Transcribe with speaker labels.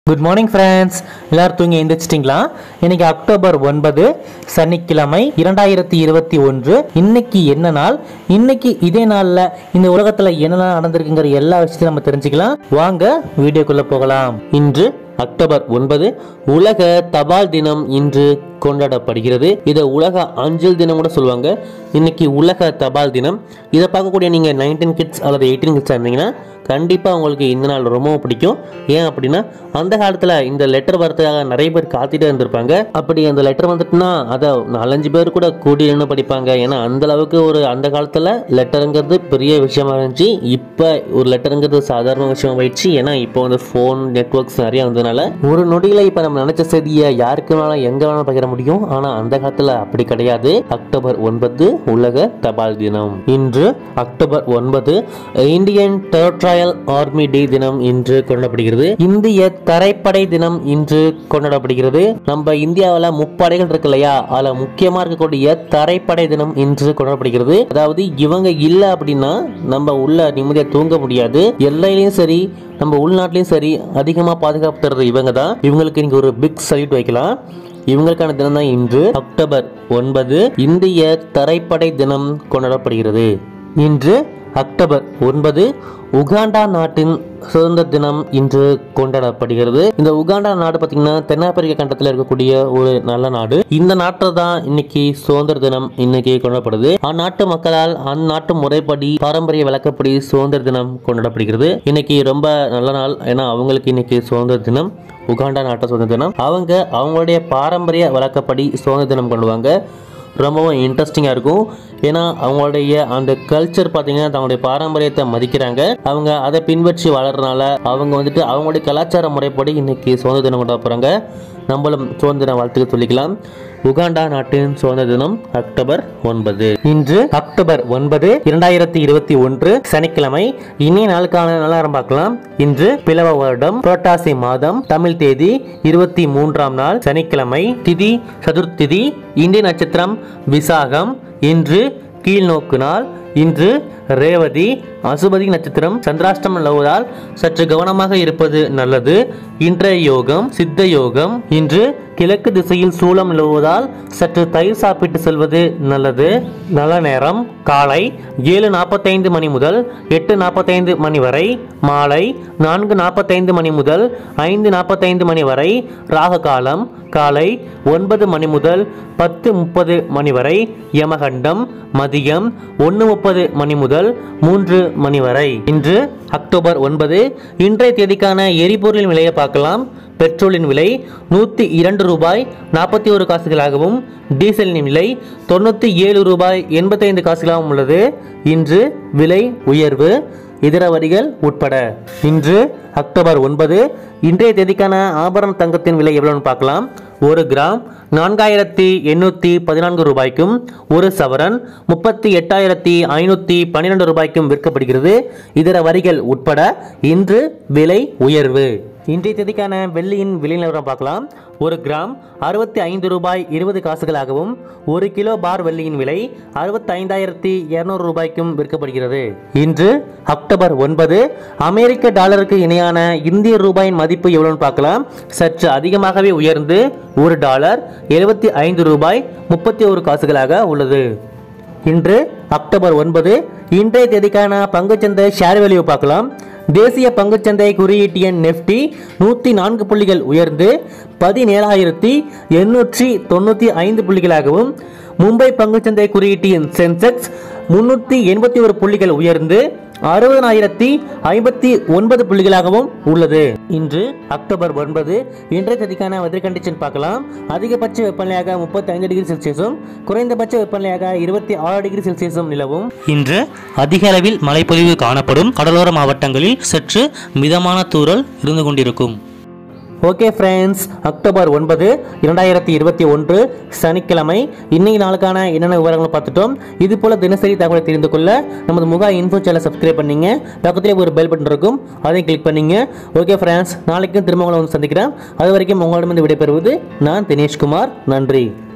Speaker 1: good morning friends எல்லாரும் தூங்கி எந்திரிச்சிட்டிங்களா இன்னைக்கு அக்டோபர் ஒன்பது சனிக்கிழமை இரண்டாயிரத்தி இருபத்தி ஒன்று இன்னைக்கு என்ன நாள் இன்னைக்கு இதே நாளில் இந்த உலகத்தில் என்னெல்லாம் நடந்திருக்குங்கிற எல்லா விஷயத்தையும் நம்ம தெரிஞ்சுக்கலாம் வாங்க வீடியோக்குள்ள போகலாம் இன்று அக்டோபர் ஒன்பது உலக தபால் தினம் இன்று கொண்டாடப்படுகிறது இதை உலக அஞ்சல் தினம் கூட சொல்லுவாங்க இன்னைக்கு உலக தபால் தினம் இதை பார்க்கக்கூடிய நீங்கள் நைன்டீன் கிட்ஸ் அல்லது எயிட்டீன் கிட்ஸாக இருந்தீங்கன்னா கண்டிப்பாக உங்களுக்கு இந்த நாள் ரொம்பவும் பிடிக்கும் ஏன் அப்படின்னா அந்த காலத்தில் இந்த லெட்டர் வரதுக்காக நிறைய பேர் காத்துட்டே இருந்திருப்பாங்க அப்படி அந்த லெட்டர் வந்துட்டுனா அதை நாலஞ்சு பேர் கூட கூடி நின்று படிப்பாங்க ஏன்னா அந்த அளவுக்கு ஒரு அந்த காலத்தில் லெட்டருங்கிறது பெரிய விஷயமா இருந்துச்சு இப்போ ஒரு லெட்டருங்கிறது சாதாரண விஷயம் ஆயிடுச்சு ஏன்னா இப்போ வந்து ஃபோன் நெட்ஒர்க்ஸ் நிறைய வந்ததுனால ஒரு நொடியில் இப்போ நம்ம நினைச்ச செய்தியை யாருக்கு வேணாலும் எங்கே வேணாலும் பகிர முடியும் ஆனால் அந்த காலத்தில் அப்படி கிடையாது அக்டோபர் ஒன்பது உலக தபால் தினம் இன்று அக்டோபர் ஒன்பது இந்தியன் டெரிட்டரியல் ஆர்மி டே தினம் இன்று கொண்டாடப்படுகிறது இந்திய தரைப்படை தினம் இன்று கொண்டாடப்படுகிறது நம்ம இந்தியாவில் முப்படைகள் இருக்கு இல்லையா அதுல முக்கியமா இருக்கக்கூடிய தரைப்படை தினம் இன்று கொண்டாடப்படுகிறது அதாவது இவங்க இல்லை அப்படின்னா நம்ம உள்ள நிம்மதியா தூங்க முடியாது எல்லையிலையும் சரி நம்ம உள்நாட்டிலையும் சரி அதிகமாக பாதுகாப்பு தர்றது இவங்க தான் இவங்களுக்கு இன்னைக்கு ஒரு பிக் சல்யூட் வைக்கலாம் இவங்களுக்கான தினம் தான் இன்று அக்டோபர் ஒன்பது இந்திய தரைப்படை தினம் கொண்டாடப்படுகிறது இன்று அக்டோபர் ஒன்பது உகாண்டா நாட்டின் சுதந்திர தினம் இன்று கொண்டாடப்படுகிறது இந்த உகாண்டா நாடு பார்த்தீங்கன்னா தென்னாப்பிரிக்க கண்டத்தில் இருக்கக்கூடிய ஒரு நல்ல நாடு இந்த நாட்டில் தான் இன்னைக்கு சுதந்திர தினம் இன்னைக்கு கொண்டாடப்படுது அந்நாட்டு மக்களால் அந்நாட்டு முறைப்படி பாரம்பரிய விளக்கப்படி சுதந்திர தினம் கொண்டாடப்படுகிறது இன்னைக்கு ரொம்ப நல்ல நாள் ஏன்னா அவங்களுக்கு இன்னைக்கு சுதந்திர தினம் உகாண்டா நாட்டு சுதந்திர தினம் அவங்க அவங்களுடைய பாரம்பரிய வழக்கப்படி சுதந்திர தினம் கொண்டுவாங்க ரொம்பவும் இன்ட்ரெஸ்டிங்காக இருக்கும் ஏன்னா அவங்களுடைய அந்த கல்ச்சர் பார்த்தீங்கன்னா தங்களுடைய பாரம்பரியத்தை மதிக்கிறாங்க அவங்க அதை பின்பற்றி வளர்றதுனால அவங்க வந்துட்டு அவங்களுடைய கலாச்சார முறைப்படி இன்னைக்கு சுதந்திர தினம் கொண்டாட போகிறாங்க நம்மளும் சுதந்திர வாழ்த்துக்கள் சொல்லிக்கலாம் உகாண்டா நாட்டின் சுதந்திர தினம் அக்டோபர் ஒன்பது இன்று அக்டோபர் ஒன்பது இரண்டாயிரத்தி இருபத்தி ஒன்று சனிக்கிழமை இனிய நாளுக்கான நல்லாரம் பார்க்கலாம் இன்று பிளவ வருடம் புரட்டாசி மாதம் தமிழ் தேதி இருபத்தி மூன்றாம் நாள் சனிக்கிழமை திதி சதுர்த்திதி இந்திய நட்சத்திரம் விசாகம் இன்று கீழ்நோக்கு நாள் இன்று ரேவதி அசுபதி நட்சத்திரம் சந்திராஷ்டமம் நிலவுவதால் சற்று கவனமாக இருப்பது நல்லது இன்றைய யோகம் சித்த யோகம் இன்று கிழக்கு திசையில் சூலம் நிலவுவதால் சற்று தயிர் சாப்பிட்டு செல்வது நல்லது நல்ல நேரம் காலை ஏழு நாற்பத்தைந்து மணி முதல் எட்டு நாற்பத்தைந்து மணி வரை மாலை நான்கு நாற்பத்தைந்து மணி முதல் ஐந்து நாற்பத்தைந்து மணி வரை ராக காலம் காலை ஒன்பது மணி முதல் பத்து முப்பது மணி வரை யமகண்டம் மதியம் ஒன்று முப்பது மணி முதல் மூன்று மணி வரை இன்று அக்டோபர் ஒன்பது இன்றைய தேதிக்கான எரிபொருளின் விலையை பார்க்கலாம் பெட்ரோலின் விலை நூற்றி இரண்டு ரூபாய் நாற்பத்தி ஒரு காசுகளாகவும் டீசலின் விலை தொண்ணூற்றி ஏழு ரூபாய் எண்பத்தைந்து காசுகளாகவும் உள்ளது இன்று விலை உயர்வு இதர வரிகள் உட்பட இன்று அக்டோபர் ஒன்பது இன்றைய தேதிக்கான ஆபரண தங்கத்தின் விலை எவ்வளோன்னு பார்க்கலாம் ஒரு கிராம் நான்காயிரத்தி எண்ணூற்றி பதினான்கு ரூபாய்க்கும் ஒரு சவரன் முப்பத்தி எட்டாயிரத்தி ஐநூற்றி பன்னிரெண்டு ரூபாய்க்கும் விற்கப்படுகிறது இதர வரிகள் உட்பட இன்று விலை உயர்வு இன்றைய தேதிக்கான வெள்ளியின் விலை நிலவரம் பார்க்கலாம் ஒரு கிராம் அறுபத்தி ஐந்து ரூபாய் இருபது காசுகளாகவும் ஒரு கிலோ பார் வெள்ளியின் விலை அறுபத்தி ஐந்தாயிரத்தி இருநூறு ரூபாய்க்கும் விற்கப்படுகிறது இன்று அக்டோபர் ஒன்பது அமெரிக்க டாலருக்கு இணையான இந்திய ரூபாயின் மதிப்பு எவ்வளோன்னு பார்க்கலாம் சற்று அதிகமாகவே உயர்ந்து ஒரு டாலர் எழுபத்தி ஐந்து ரூபாய் முப்பத்தி ஒரு காசுகளாக உள்ளது இன்று அக்டோபர் ஒன்பது இன்றைய தேதிக்கான பங்குச்சந்தை ஷேர் வேல்யூ பார்க்கலாம் தேசிய பங்குச்சந்தை குறியீட்டு எண் நெஃப்டி நூற்றி நான்கு புள்ளிகள் உயர்ந்து பதினேழாயிரத்தி எண்ணூற்றி தொண்ணூற்றி ஐந்து புள்ளிகளாகவும் மும்பை பங்குச்சந்தை குறியீட்டு எண் சென்செக்ஸ் முன்னூற்றி எண்பத்தி ஒரு புள்ளிகள் உயர்ந்து அறுபதனாயிரத்தி ஐம்பத்தி ஒன்பது புள்ளிகளாகவும் உள்ளது இன்று அக்டோபர் ஒன்பது இன்றைய தேதிக்கான வெதர் கண்டிஷன் பார்க்கலாம் அதிகபட்ச வெப்பநிலையாக முப்பத்தி ஐந்து டிகிரி செல்சியஸும் குறைந்தபட்ச வெப்பநிலையாக இருபத்தி ஆறு டிகிரி செல்சியஸும் நிலவும் இன்று அதிக அளவில் மழைப்பொழிவு காணப்படும் கடலோர மாவட்டங்களில் சற்று மிதமான தூறல் இருந்து கொண்டிருக்கும் ஓகே ஃப்ரெண்ட்ஸ் அக்டோபர் ஒன்பது இரண்டாயிரத்தி இருபத்தி ஒன்று சனிக்கிழமை இன்னைக்கு நாளுக்கான என்னென்ன விவரங்களை பார்த்துட்டோம் இது போல தினசரி தகவலை தெரிந்து கொள்ள நமது முகா இன்ஃபோ சேனலை சப்ஸ்கிரைப் பண்ணீங்க பக்கத்திலே ஒரு பெல் பட்டன் இருக்கும் அதையும் கிளிக் பண்ணீங்க ஓகே ஃப்ரெண்ட்ஸ் நாளைக்கும் திரும்ப உங்களை வந்து சந்திக்கிறேன் அது வரைக்கும் உங்களிடமிருந்து விடைபெறுவது நான் தினேஷ்குமார் நன்றி